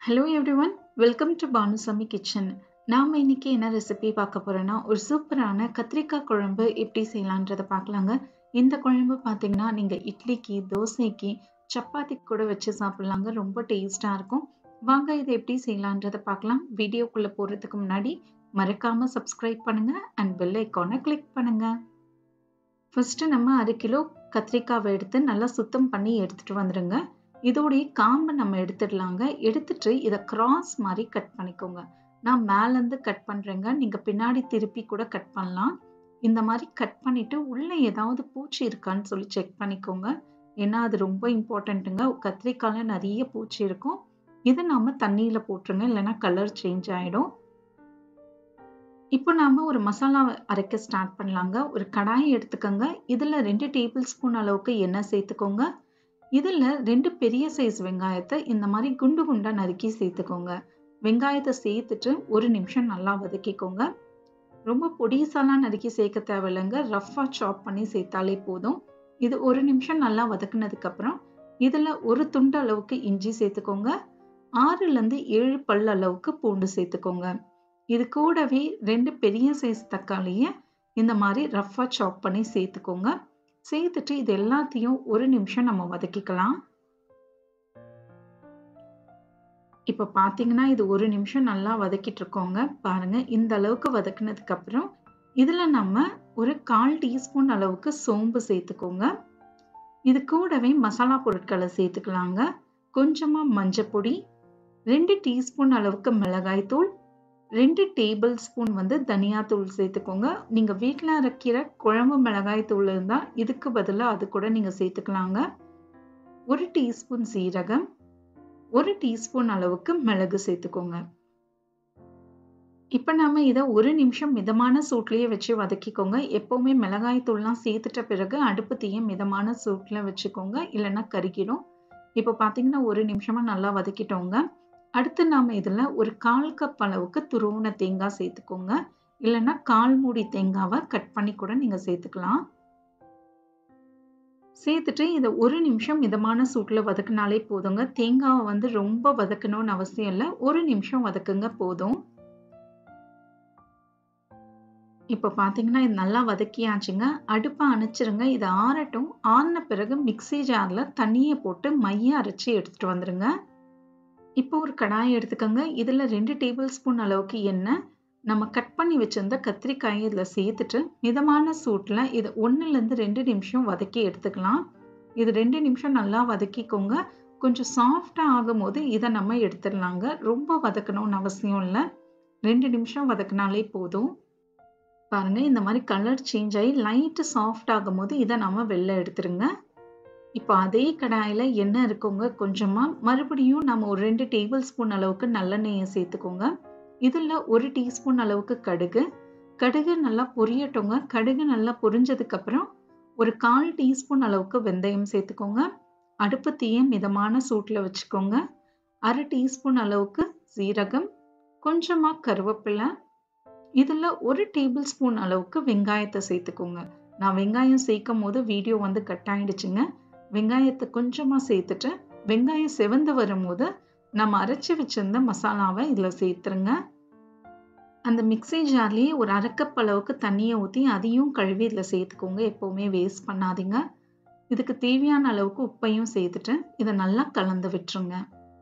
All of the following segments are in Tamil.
hello everyone welcome to Bhanusamy kitchen நாம் இன்னைக்கு என்ன ரெசிபி பார்க்க போறோம்னா ஒரு சூப்பரான கத்திரிக்காய் குழம்பு எப்படி செய்யலான்றதை பார்க்கலாங்க இந்த குழம்பு பார்த்தீங்கன்னா நீங்கள் இட்லிக்கு தோசைக்கு சப்பாத்தி கூட வச்சு சாப்பிட்லாங்க ரொம்ப டேஸ்டாக இருக்கும் வாங்க இதை எப்படி செய்யலான்றதை பார்க்கலாம் வீடியோக்குள்ளே போகிறதுக்கு முன்னாடி மறக்காமல் சப்ஸ்கிரைப் பண்ணுங்கள் அண்ட் பெல் ஐக்கானை கிளிக் பண்ணுங்கள் ஃபஸ்ட்டு நம்ம அரை கிலோ கத்திரிக்காவை எடுத்து நல்லா சுத்தம் பண்ணி எடுத்துகிட்டு வந்துடுங்க இதோடைய காம்பை நம்ம எடுத்துடலாங்க எடுத்துட்டு இதை கிராஸ் மாதிரி கட் பண்ணிக்கோங்க நான் மேலேருந்து கட் பண்ணுறேங்க நீங்கள் பின்னாடி திருப்பி கூட கட் பண்ணலாம் இந்த மாதிரி கட் பண்ணிவிட்டு உள்ளே ஏதாவது பூச்சி இருக்கான்னு சொல்லி செக் பண்ணிக்கோங்க ஏன்னா அது ரொம்ப இம்பார்ட்டண்ட்டுங்க கத்திரிக்காயில் நிறைய பூச்சி இருக்கும் இதை நாம் தண்ணியில் போட்டுருங்க இல்லைன்னா கலர் சேஞ்ச் ஆகிடும் இப்போ நாம் ஒரு மசாலா அரைக்க ஸ்டார்ட் பண்ணலாங்க ஒரு கடாயை எடுத்துக்கோங்க இதில் ரெண்டு டேபிள் ஸ்பூன் அளவுக்கு எண்ணெய் சேர்த்துக்கோங்க இதில் ரெண்டு பெரிய சைஸ் வெங்காயத்தை இந்த மாதிரி குண்டு குண்டாக நறுக்கி சேர்த்துக்கோங்க வெங்காயத்தை சேர்த்துட்டு ஒரு நிமிஷம் நல்லா வதக்கிக்கோங்க ரொம்ப பொடிசாலாம் நறுக்கி சேர்க்க தேவையில்லைங்க ரஃப்பாக சாப் பண்ணி சேர்த்தாலே போதும் இது ஒரு நிமிஷம் நல்லா வதக்குனதுக்கப்புறம் இதில் ஒரு துண்டு அளவுக்கு இஞ்சி சேர்த்துக்கோங்க ஆறுலேருந்து ஏழு பல் அளவுக்கு பூண்டு சேர்த்துக்கோங்க இது கூடவே ரெண்டு பெரிய சைஸ் தக்காளியை இந்த மாதிரி ரஃப்பாக சாப் பண்ணி சேர்த்துக்கோங்க சேர்த்துட்டு இது எல்லாத்தையும் ஒரு நிமிஷம் நம்ம வதக்கிக்கலாம் இப்போ பார்த்தீங்கன்னா இது ஒரு நிமிஷம் நல்லா வதக்கிட்டு இருக்கோங்க பாருங்க இந்த அளவுக்கு வதக்குனதுக்கு அப்புறம் இதில் நம்ம ஒரு கால் டீஸ்பூன் அளவுக்கு சோம்பு சேர்த்துக்கோங்க இது கூடவே மசாலா பொருட்களை சேர்த்துக்கலாங்க கொஞ்சமாக மஞ்சப்பொடி ரெண்டு டீஸ்பூன் அளவுக்கு மிளகாய் தூள் ரெண்டு டேபிள் ஸ்பூன் வந்து தனியாத்தூள் சேர்த்துக்கோங்க நீங்கள் வீட்டில் அரைக்கிற குழம்பு மிளகாய் தூள் இருந்தால் இதுக்கு பதிலாக அது கூட நீங்கள் சேர்த்துக்கலாங்க ஒரு டீஸ்பூன் சீரகம் ஒரு டீஸ்பூன் அளவுக்கு மிளகு சேர்த்துக்கோங்க இப்போ நாம இதை ஒரு நிமிஷம் மிதமான சூட்லேயே வச்சு வதக்கிக்கோங்க எப்போவுமே மிளகாய் தூள்லாம் சேர்த்துட்ட பிறகு அடுப்பு தீயை மிதமான சூட்டில் வச்சுக்கோங்க இல்லைன்னா கருகிடும் இப்போ பார்த்தீங்கன்னா ஒரு நிமிஷமாக நல்லா வதக்கிட்டோங்க அடுத்து நாம் இதில் ஒரு கால் கப் அளவுக்கு துருவின தேங்காய் சேர்த்துக்கோங்க இல்லைன்னா கால் மூடி தேங்காவை கட் பண்ணி கூட நீங்கள் சேர்த்துக்கலாம் சேர்த்துட்டு இதை ஒரு நிமிஷம் மிதமான சூட்டில் வதக்குனாலே போதுங்க தேங்காவை வந்து ரொம்ப வதக்கணும்னு அவசியம் இல்லை ஒரு நிமிஷம் வதக்குங்க போதும் இப்போ பார்த்தீங்கன்னா இது நல்லா வதக்கியாச்சுங்க அடுப்பை அணைச்சிருங்க இதை ஆறட்டும் ஆறின பிறகு மிக்சி ஜாரில் தண்ணியை போட்டு மைய அரைச்சி எடுத்துகிட்டு வந்துடுங்க இப்போ ஒரு கடாயை எடுத்துக்கோங்க இதில் ரெண்டு டேபிள் ஸ்பூன் அளவுக்கு எண்ணெய் நம்ம கட் பண்ணி வச்சிருந்த கத்திரிக்காயை இதில் சேர்த்துட்டு மிதமான சூட்டில் இது ஒன்றுலேருந்து ரெண்டு நிமிஷம் வதக்கி எடுத்துக்கலாம் இது ரெண்டு நிமிஷம் நல்லா வதக்கிக்கோங்க கொஞ்சம் சாஃப்டாக ஆகும்போது இதை நம்ம எடுத்துடலாங்க ரொம்ப வதக்கணும்னு அவசியம் இல்லை ரெண்டு நிமிஷம் வதக்கினாலே போதும் பாருங்கள் இந்த மாதிரி கலர் சேஞ்ச் ஆகி லைட்டு சாஃப்ட் ஆகும்போது இதை நம்ம வெளில எடுத்துருங்க இப்போ அதே கடாயில் எண்ணெய் இருக்கவங்க கொஞ்சமாக மறுபடியும் நம்ம ஒரு ரெண்டு டேபிள் ஸ்பூன் அளவுக்கு நல்லெண்ணெயை சேர்த்துக்கோங்க இதில் ஒரு டீஸ்பூன் அளவுக்கு கடுகு கடுகு நல்லா பொரியட்டோங்க கடுகு நல்லா பொரிஞ்சதுக்கப்புறம் ஒரு கால் டீஸ்பூன் அளவுக்கு வெந்தயம் சேர்த்துக்கோங்க அடுப்பு தீயை மிதமான சூட்டில் வச்சுக்கோங்க அரை டீஸ்பூன் அளவுக்கு சீரகம் கொஞ்சமாக கருவேப்பிலை இதில் ஒரு டேபிள் ஸ்பூன் அளவுக்கு வெங்காயத்தை சேர்த்துக்கோங்க நான் வெங்காயம் சேர்க்கும் போது வீடியோ வந்து கட் ஆயிடுச்சுங்க வெங்காயத்தை கொஞ்சமாக சேர்த்துட்டு வெங்காயம் செவந்து வரும்போது நம்ம அரைச்சி வச்சிருந்த மசாலாவை இதில் சேர்த்துருங்க அந்த மிக்சி ஜார்லேயே ஒரு அரைக்கப் அளவுக்கு தண்ணியை ஊற்றி அதையும் கழுவி இதில் சேர்த்துக்கோங்க எப்போவுமே வேஸ்ட் பண்ணாதீங்க இதுக்கு தேவையான அளவுக்கு உப்பையும் சேர்த்துட்டு இதை நல்லா கலந்து விட்டுருங்க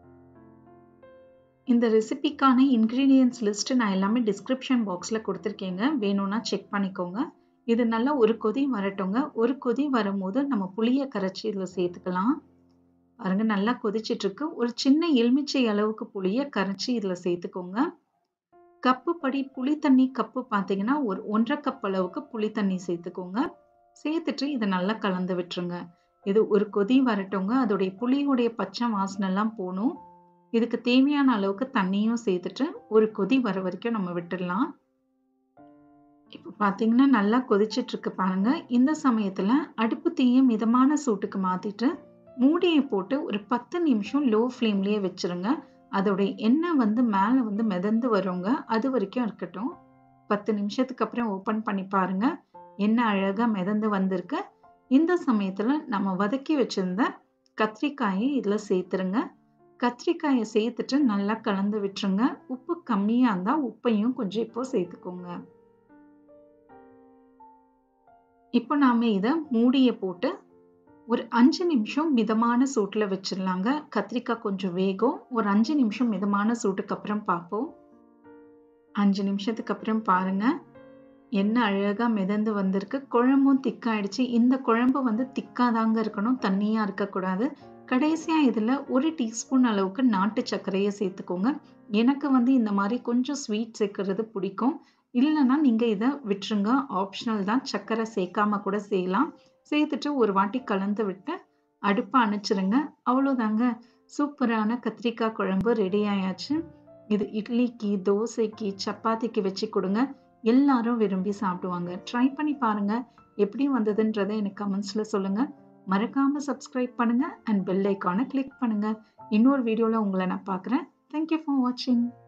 இந்த ரெசிபிக்கான இன்க்ரீடியன்ஸ் லிஸ்ட்டு நான் எல்லாமே டிஸ்கிரிப்ஷன் பாக்ஸில் கொடுத்துருக்கேங்க வேணும்னா செக் பண்ணிக்கோங்க இது நல்லா ஒரு கொதி வரட்டுங்க ஒரு கொதி வரும்போது நம்ம புளியை கரைச்சி இதில் சேர்த்துக்கலாம் பாருங்க நல்லா கொதிச்சிட்ருக்கு ஒரு சின்ன எலுமிச்சை அளவுக்கு புளியை கரைச்சி இதில் சேர்த்துக்கோங்க கப்பு படி புளி தண்ணி கப்பு பார்த்தீங்கன்னா ஒரு ஒன்றரை கப் அளவுக்கு புளி தண்ணி சேர்த்துக்கோங்க சேர்த்துட்டு இதை நல்லா கலந்து விட்டுருங்க இது ஒரு கொதி வரட்டுங்க அதோடைய புளியுடைய பச்சை வாசனைலாம் போகணும் இதுக்கு தேவையான அளவுக்கு தண்ணியும் சேர்த்துட்டு ஒரு கொதி வர வரைக்கும் நம்ம விட்டுடலாம் இப்போ பார்த்தீங்கன்னா நல்லா கொதிச்சிட்ருக்கு பாருங்க இந்த சமயத்தில் அடுப்பு தீயை மிதமான சூட்டுக்கு மாற்றிட்டு மூடியை போட்டு ஒரு பத்து நிமிஷம் லோ ஃப்ளேம்லேயே வச்சுருங்க அதோடைய எண்ணெய் வந்து மேலே வந்து மிதந்து வருங்க அது வரைக்கும் இருக்கட்டும் பத்து நிமிஷத்துக்கு அப்புறம் ஓப்பன் பண்ணி பாருங்க எண்ணெய் அழகாக மிதந்து வந்திருக்கு இந்த சமயத்தில் நம்ம வதக்கி வச்சுருந்த கத்திரிக்காயை இதில் சேர்த்துருங்க கத்திரிக்காயை சேர்த்துட்டு நல்லா கலந்து விட்டுருங்க உப்பு கம்மியாக இருந்தால் உப்பையும் கொஞ்சம் இப்போ சேர்த்துக்கோங்க இப்போ நாம் இதை மூடியை போட்டு ஒரு அஞ்சு நிமிஷம் மிதமான சூட்டில் வச்சிடலாங்க கத்திரிக்காய் கொஞ்சம் வேகும் ஒரு அஞ்சு நிமிஷம் மிதமான சூட்டுக்கு அப்புறம் பார்ப்போம் அஞ்சு நிமிஷத்துக்கு அப்புறம் பாருங்க என்ன அழகாக மிதந்து வந்திருக்கு குழம்பும் திக்காயிடுச்சு இந்த குழம்பு வந்து திக்காதாங்க இருக்கணும் தண்ணியாக இருக்கக்கூடாது கடைசியாக இதில் ஒரு டீஸ்பூன் அளவுக்கு நாட்டு சர்க்கரையை சேர்த்துக்கோங்க எனக்கு வந்து இந்த மாதிரி கொஞ்சம் ஸ்வீட் சேர்க்கறது பிடிக்கும் இல்லைன்னா நீங்கள் இதை விட்டுருங்க ஆப்ஷனல் தான் சர்க்கரை சேர்க்காம கூட செய்யலாம் சேர்த்துட்டு ஒரு வாட்டி கலந்து விட்டு அடுப்பை அணைச்சிருங்க அவ்வளோதாங்க சூப்பரான கத்திரிக்காய் குழம்பு ரெடி ஆயாச்சு இது இட்லிக்கு தோசைக்கு சப்பாத்திக்கு வச்சு கொடுங்க எல்லாரும் விரும்பி சாப்பிடுவாங்க ட்ரை பண்ணி பாருங்க எப்படி வந்ததுன்றதை எனக்கு கமெண்ட்ஸ்ல சொல்லுங்க மறக்காம சப்ஸ்கிரைப் பண்ணுங்க அண்ட் பெல் ஐக்கானை கிளிக் பண்ணுங்க இன்னொரு வீடியோல உங்களை நான் பார்க்குறேன் தேங்க்யூ ஃபார் வாட்சிங்